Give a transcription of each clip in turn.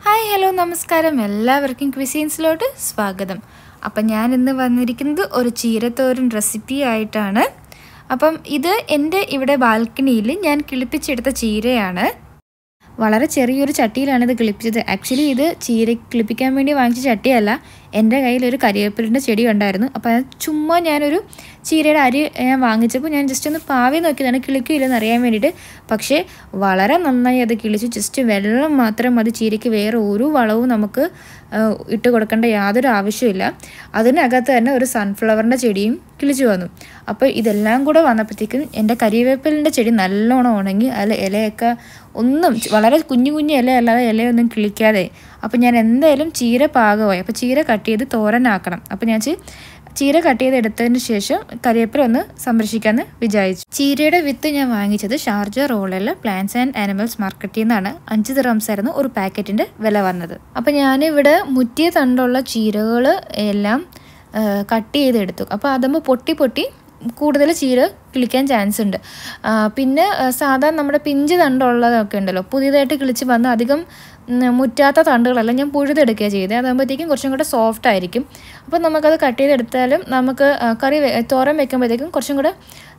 hi hello നമസ്കാരം എല്ലാവർക്കും ക്വിസീൻസിലോട്ട് സ്വാഗതം അപ്പം ഞാൻ ഇന്ന് വന്നിരിക്കുന്നത് ഒരു ചീരത്തോരൻ റെസിപ്പി ആയിട്ടാണ് അപ്പം ഇത് എൻ്റെ ഇവിടെ ബാൽക്കണിയിൽ ഞാൻ കിളിപ്പിച്ചെടുത്ത ചീരയാണ് വളരെ ചെറിയൊരു ചട്ടിയിലാണ് ഇത് കിളിപ്പിച്ചത് ആക്ച്വലി ഇത് ചീര കിളിപ്പിക്കാൻ വേണ്ടി വാങ്ങിച്ച ചട്ടിയല്ല എൻ്റെ കയ്യിൽ ഒരു കരിവേപ്പിലിൻ്റെ ചെടി ഉണ്ടായിരുന്നു അപ്പോൾ അത് ചുമ്മാ ഞാനൊരു ചീരയുടെ അരി ഞാൻ വാങ്ങിച്ചപ്പോൾ ഞാൻ ജസ്റ്റ് ഒന്ന് പാവി നോക്കിയതാണ് കിളിക്കില്ലെന്ന് അറിയാൻ വേണ്ടിയിട്ട് പക്ഷേ വളരെ നന്നായി അത് കിളിച്ചു ജസ്റ്റ് വെള്ളം മാത്രം മതി ചീരയ്ക്ക് വേറെ ഒരു വളവും നമുക്ക് ആ, ഇട്ട് കൊടുക്കേണ്ട യാതൊരു ആവശ്യമില്ല അതിനകത്ത് തന്നെ ഒരു സൺഫ്ലവറിൻ്റെ ചെടിയും കിളിച്ചു വന്നു അപ്പോൾ ഇതെല്ലാം കൂടെ വന്നപ്പോഴത്തേക്കും എൻ്റെ കരിവേപ്പിലിൻ്റെ ചെടി നല്ലോണം ഉണങ്ങി അതിൽ ഇലയൊക്കെ ഒന്നും ച- വളരെ കുഞ്ഞു കുഞ്ഞു ഇല അല്ലാതെ ഇലയൊന്നും കിളിക്കാതെ അപ്പോൾ ഞാൻ എന്തായാലും ചീര പാകമായി അപ്പോൾ ചീര കട്ട് ചെയ്ത് തോരനാക്കണം അപ്പോൾ ഞാൻ ചി- ചീര കട്ട് ചെയ്ത് എടുത്തതിന് ശേഷം കരിവേപ്പില ഒന്ന് സംരക്ഷിക്കാമെന്ന് വിചാരിച്ചു ചീരയുടെ വിത്ത് ഞാൻ വാങ്ങിച്ചത് ഷാർജ റോളിലെ പ്ലാന്റ്സ് ആൻഡ് ആനിമൽസ് മാർക്കറ്റിൽ നിന്നാണ് അഞ്ച് ദിറംസ് ആയിരുന്നു ഒരു പാക്കറ്റിൻ്റെ വില വന്നത് അപ്പോൾ ഞാനിവിടെ മുറ്റിയ തണ്ടുള്ള ചീരകൾ എല്ലാം കട്ട് ചെയ്തെടുത്തു അപ്പോൾ അതുമ്പോൾ പൊട്ടി പൊട്ടി കൂടുതൽ ചീര കിളിക്കാൻ ചാൻസ് ഉണ്ട് ആ, പിന്നെ ആ, സാധാരണ നമ്മുടെ പിഞ്ച് തണ്ടുള്ളതൊക്കെ ഉണ്ടല്ലോ പുതിയതായിട്ട് കിളിച്ച് വന്ന് അധികം ഉം, മുറ്റാത്ത തണ്ടുകളെല്ലാം ഞാൻ പുഴുതെടുക്കുക ചെയ്തത് അതാകുമ്പോഴത്തേക്കും കുറച്ചും കൂടെ സോഫ്റ്റ് ആയിരിക്കും അപ്പോൾ നമുക്കത് കട്ട് ചെയ്തെടുത്താലും നമുക്ക് ആ, കറി വെ- തോരൻ വെക്കുമ്പോഴത്തേക്കും കുറച്ചും കൂടെ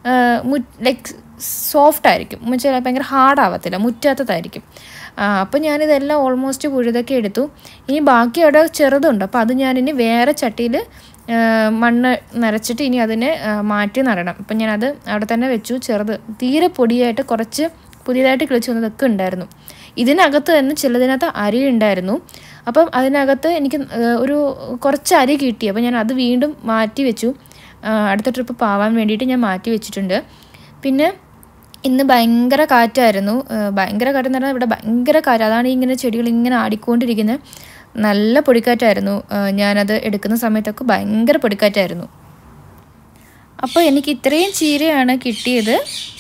ലൈക്ക് സോഫ്റ്റ് ആയിരിക്കും എന്നുവെച്ചാൽ ഭയങ്കര ഹാർഡ് ആവത്തില്ല മുറ്റാത്തതായിരിക്കും അപ്പോൾ ഞാനിതെല്ലാം ഓൾമോസ്റ്റ് പുഴുതൊക്കെ എടുത്തു ഇനി ബാക്കി അവിടെ ചെറുതുണ്ട് അപ്പോൾ അത് ഞാനിനി വേറെ ചട്ടിയിൽ മണ്ണ് നിറച്ചിട്ട് ഇനി അതിനെ ആ, മാറ്റി നടണം അപ്പം ഞാനത് അവിടെ തന്നെ വെച്ചു ചെറുത് തീരെ പൊടിയായിട്ട് കുറച്ച് പുതിയതായിട്ട് കിളിച്ചു വന്നതൊക്കെ ഉണ്ടായിരുന്നു ഇതിനകത്ത് തന്നെ ചിലതിനകത്ത് അരി ഉണ്ടായിരുന്നു അപ്പം അതിനകത്ത് എനിക്ക് ആ, ഒരു കുറച്ച് അരി കിട്ടി അപ്പം ഞാൻ അത് വീണ്ടും മാറ്റി വെച്ചു ആ, അടുത്ത ട്രിപ്പ് പാവാൻ വേണ്ടിയിട്ട് ഞാൻ മാറ്റി വെച്ചിട്ടുണ്ട് പിന്നെ ഇന്ന് ഭയങ്കര കാറ്റായിരുന്നു ആ, ഭയങ്കര കാറ്റെന്ന് പറഞ്ഞാൽ ഇവിടെ ഭയങ്കര കാറ്റ് അതാണ് ഈ ഇങ്ങനെ ചെടികൾ ഇങ്ങനെ ആടിക്കൊണ്ടിരിക്കുന്നത് നല്ല പൊടിക്കാറ്റായിരുന്നു ആ, ഞാനത് എടുക്കുന്ന സമയത്തൊക്കെ ഭയങ്കര പൊടിക്കാറ്റായിരുന്നു അപ്പോൾ എനിക്ക് ഇത്രയും ചീരയാണ് കിട്ടിയത്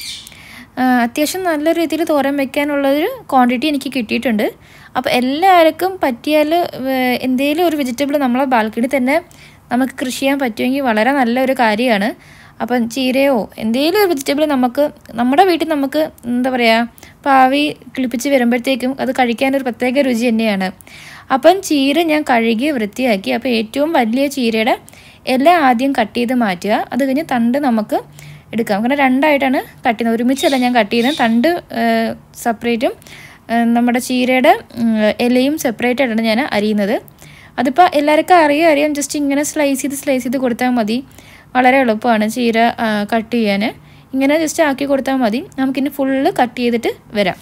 ആ, അത്യാവശ്യം നല്ല രീതിയിൽ തോരൻ വെക്കാനുള്ളൊരു ക്വാണ്ടിറ്റി എനിക്ക് കിട്ടിയിട്ടുണ്ട് അപ്പോൾ എല്ലാവർക്കും പറ്റിയാൽ എന്തെങ്കിലും ഒരു വെജിറ്റബിൾ നമ്മളെ ബാൽക്കണി തന്നെ നമുക്ക് കൃഷി ചെയ്യാൻ പറ്റുമെങ്കിൽ വളരെ നല്ലൊരു കാര്യമാണ് അപ്പം ചീരയോ എന്തെങ്കിലും ഒരു വെജിറ്റബിൾ നമുക്ക് നമ്മുടെ വീട്ടിൽ നമുക്ക് എന്താ പറയുക പാവി കിളിപ്പിച്ച് വരുമ്പോഴത്തേക്കും അത് കഴിക്കാനൊരു പ്രത്യേക രുചി തന്നെയാണ് അപ്പം ചീര ഞാൻ കഴുകി വൃത്തിയാക്കി അപ്പോൾ ഏറ്റവും വലിയ ചീരയുടെ ഇല ആദ്യം കട്ട് ചെയ്ത് മാറ്റുക അത് കഴിഞ്ഞ് തണ്ട് നമുക്ക് എടുക്കാം കാരണം രണ്ടായിട്ടാണ് കട്ട് ചെയ്യുന്നത് ഒരുമിച്ചല്ല ഞാൻ കട്ട് ചെയ്യുന്നത് തണ്ട് സെപ്പറേറ്റും നമ്മുടെ ചീരയുടെ ഉം, ഇലയും സെപ്പറേറ്റ് ആയിട്ടാണ് ഞാൻ അരിയുന്നത് അതിപ്പോൾ എല്ലാവർക്കും അറിയാം അറിയാം ജസ്റ്റ് ഇങ്ങനെ സ്ലൈസ് ചെയ്ത് സ്ലൈസ് ചെയ്ത് കൊടുത്താൽ മതി വളരെ എളുപ്പമാണ് ചീര കട്ട് ചെയ്യാൻ ഇങ്ങനെ ജസ്റ്റ് ആക്കി കൊടുത്താൽ മതി നമുക്കിനി ഫുള്ള് കട്ട് ചെയ്തിട്ട് വരാം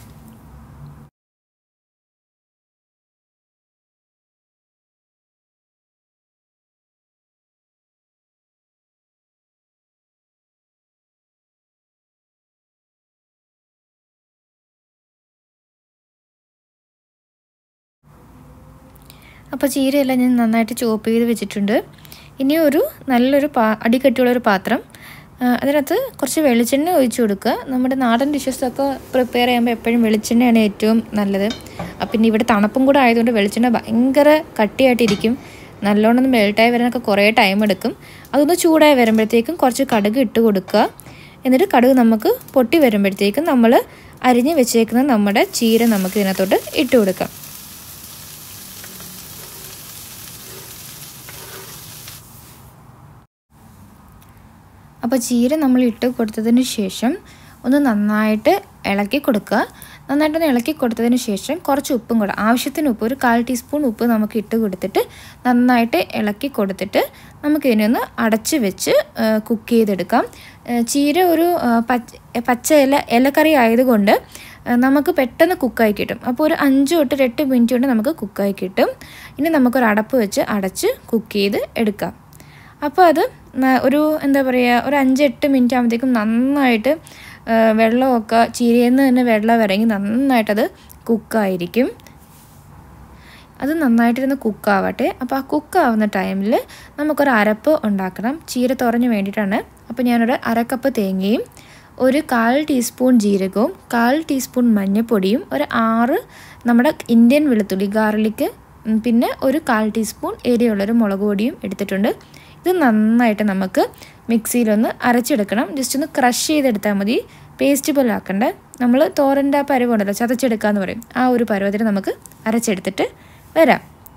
അപ്പോൾ ചീരയെല്ലാം ഞാൻ നന്നായിട്ട് ചോപ്പ് ചെയ്ത് വെച്ചിട്ടുണ്ട് ഇനി ഒരു നല്ലൊരു പാ അടിക്കട്ടിയുള്ള ഒരു പാത്രം ആ, അതിനകത്ത് കുറച്ച് വെളിച്ചെണ്ണ ഒഴിച്ചു കൊടുക്കുക നമ്മുടെ നാടൻ ഡിഷസൊക്കെ പ്രിപ്പയർ ചെയ്യുമ്പോൾ എപ്പോഴും വെളിച്ചെണ്ണയാണ് ഏറ്റവും നല്ലത് അപ്പം പിന്നെ ഇവിടെ തണുപ്പും കൂടെ ആയതുകൊണ്ട് വെളിച്ചെണ്ണ ഭയങ്കര കട്ടിയായിട്ടിരിക്കും നല്ലോണം ഒന്ന് മെൽട്ടായി വരാനൊക്കെ കുറേ ടൈം എടുക്കും അതൊന്ന് ചൂടായി വരുമ്പോഴത്തേക്കും കുറച്ച് കടുക് ഇട്ട് കൊടുക്കുക എന്നിട്ട് കടുക് നമുക്ക് പൊട്ടി വരുമ്പോഴത്തേക്കും നമ്മൾ അരിഞ്ഞ് വെച്ചേക്കുന്ന നമ്മുടെ ചീര നമുക്ക് ഇതിനകത്തോട്ട് ഇട്ട് കൊടുക്കാം അപ്പോൾ ചീര നമ്മൾ ഇട്ട് കൊടുത്തതിന് ശേഷം ഒന്ന് നന്നായിട്ട് ഇളക്കി കൊടുക്കുക നന്നായിട്ടൊന്ന് ഇളക്കി കൊടുത്തതിന് ശേഷം കുറച്ച് ഉപ്പും കൂടെ ആവശ്യത്തിന് ഉപ്പ് ഒരു കാൽ ടീസ്പൂൺ ഉപ്പ് നമുക്ക് ഇട്ട് കൊടുത്തിട്ട് നന്നായിട്ട് ഇളക്കി കൊടുത്തിട്ട് നമുക്ക് ഇതിനെ ഒന്ന് അടച്ച് വെച്ച് കുക്ക് ചെയ്തെടുക്കാം ആ, ചീര ഒരു ആ, പച്ച പച്ച ഇല ഇലക്കറി ആയതുകൊണ്ട് ആ, നമുക്ക് പെട്ടെന്ന് കുക്കായി കിട്ടും അപ്പോൾ ഒരു അഞ്ച് തൊട്ട് ഒരു എട്ട് മിനിറ്റ് കൊണ്ട് നമുക്ക് കുക്കായി കിട്ടും ഇനി നമുക്കൊരു അടപ്പ് വെച്ച് അടച്ച് കുക്ക് ചെയ്ത് എടുക്കാം അപ്പോൾ അത് ന- ഒരു എന്താ പറയുക ഒരു അഞ്ചെട്ട് മിനിറ്റ് ആകുമ്പോഴത്തേക്കും നന്നായിട്ട് ആ, വെള്ളമൊക്കെ ചീരയിൽ നിന്ന് തന്നെ വെള്ളം ഇറങ്ങി നന്നായിട്ടത് കുക്കായിരിക്കും അത് നന്നായിട്ടിരുന്ന് കുക്കാവട്ടെ അപ്പോൾ ആ കുക്കാവുന്ന ടൈമിൽ നമുക്കൊരു അരപ്പ് ഉണ്ടാക്കണം ചീര തുറഞ്ഞു വേണ്ടിയിട്ടാണ് അപ്പോൾ ഞാനൊരു അരക്കപ്പ് തേങ്ങയും ഒരു കാൽ ടീസ്പൂൺ ജീരകവും കാൽ ടീസ്പൂൺ മഞ്ഞൾപ്പൊടിയും ഒരു ആറ് നമ്മുടെ ഇന്ത്യൻ വെളുത്തുള്ളി ഗാർലിക്ക് ഉം, പിന്നെ ഒരു കാൽ ടീസ്പൂൺ എരിയുള്ളൊരു മുളക് പൊടിയും എടുത്തിട്ടുണ്ട് ഇത് നന്നായിട്ട് നമുക്ക് മിക്സിയിലൊന്ന് അരച്ചെടുക്കണം ജസ്റ്റ് ഒന്ന് ക്രഷ് ചെയ്തെടുത്താൽ മതി പേസ്റ്റ് പോലെ ആക്കണ്ട നമ്മൾ തോരൻ്റെ ആ പരുവുണ്ടല്ലോ ചതച്ചെടുക്കുക എന്ന് പറയും ആ ഒരു പരുവത്തിന് നമുക്ക് അരച്ചെടുത്തിട്ട് വരാം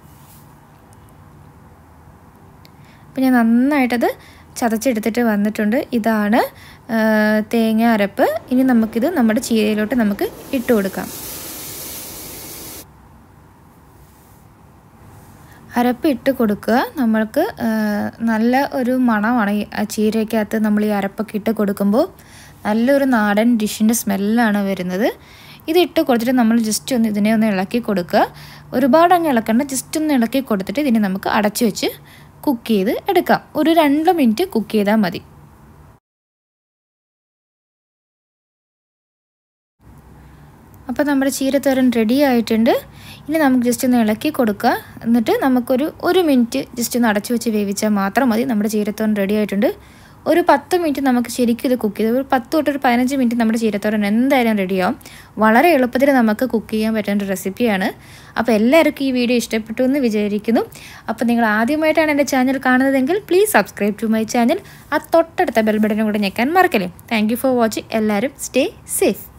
അപ്പം ഞാൻ നന്നായിട്ടത് ചതച്ചെടുത്തിട്ട് വന്നിട്ടുണ്ട് ഇതാണ് തേങ്ങ അരപ്പ് ഇനി നമുക്കിത് നമ്മുടെ ചീരയിലോട്ട് നമുക്ക് ഇട്ട് കൊടുക്കാം അരപ്പ് ഇട്ട് കൊടുക്കുക നമ്മൾക്ക് നല്ല ഒരു മണമാണ് ഈ ചീരയ്ക്കകത്ത് നമ്മൾ ഈ അരപ്പൊക്കെ ഇട്ട് കൊടുക്കുമ്പോൾ നല്ലൊരു നാടൻ ഡിഷിൻ്റെ സ്മെല്ലാണ് വരുന്നത് ഇത് ഇട്ട് കൊടുത്തിട്ട് നമ്മൾ ജസ്റ്റ് ഒന്ന് ഇതിനെ ഒന്ന് ഇളക്കി കൊടുക്കുക ഒരുപാട് അങ്ങ് ഇളക്കണ്ട ജസ്റ്റ് ഒന്ന് ഇളക്കി കൊടുത്തിട്ട് ഇതിനെ നമുക്ക് അടച്ചു വെച്ച് കുക്ക് ചെയ്ത് എടുക്കാം ഒരു രണ്ട് മിനിറ്റ് കുക്ക് ചെയ്താൽ മതി അപ്പോൾ നമ്മുടെ ചീരത്തോരൻ റെഡി ആയിട്ടുണ്ട് ഇനി നമുക്ക് ജസ്റ്റ് ഒന്ന് ഇളക്കി കൊടുക്കുക എന്നിട്ട് നമുക്കൊരു ഒരു മിനിറ്റ് ജസ്റ്റ് ഒന്ന് അടച്ചു വെച്ച് വേവിച്ചാൽ മാത്രം മതി നമ്മുടെ ചീരത്തോരൻ റെഡി ആയിട്ടുണ്ട് ഒരു പത്ത് മിനിറ്റ് നമുക്ക് ശരിക്കും ഇത് കുക്ക് ചെയ്ത് ഒരു പത്ത് തൊട്ട് ഒരു പതിനഞ്ച് മിനിറ്റ് നമ്മുടെ ചീരത്തോരൻ എന്തായാലും റെഡിയാവും വളരെ എളുപ്പത്തിൽ നമുക്ക് കുക്ക് ചെയ്യാൻ പറ്റുന്ന ഒരു റെസിപ്പിയാണ് അപ്പോൾ എല്ലാവർക്കും ഈ വീഡിയോ ഇഷ്ടപ്പെട്ടു എന്ന് വിചാരിക്കുന്നു അപ്പോൾ നിങ്ങൾ ആദ്യമായിട്ടാണ് എൻ്റെ ചാനൽ കാണുന്നതെങ്കിൽ please subscribe to my channel ആ തൊട്ടടുത്ത ബെൽ ബട്ടനും കൂടെ ഞെക്കാൻ മറക്കല്ലേ താങ്ക് ഫോർ വാച്ചിങ് എല്ലാവരും സ്റ്റേ സേഫ്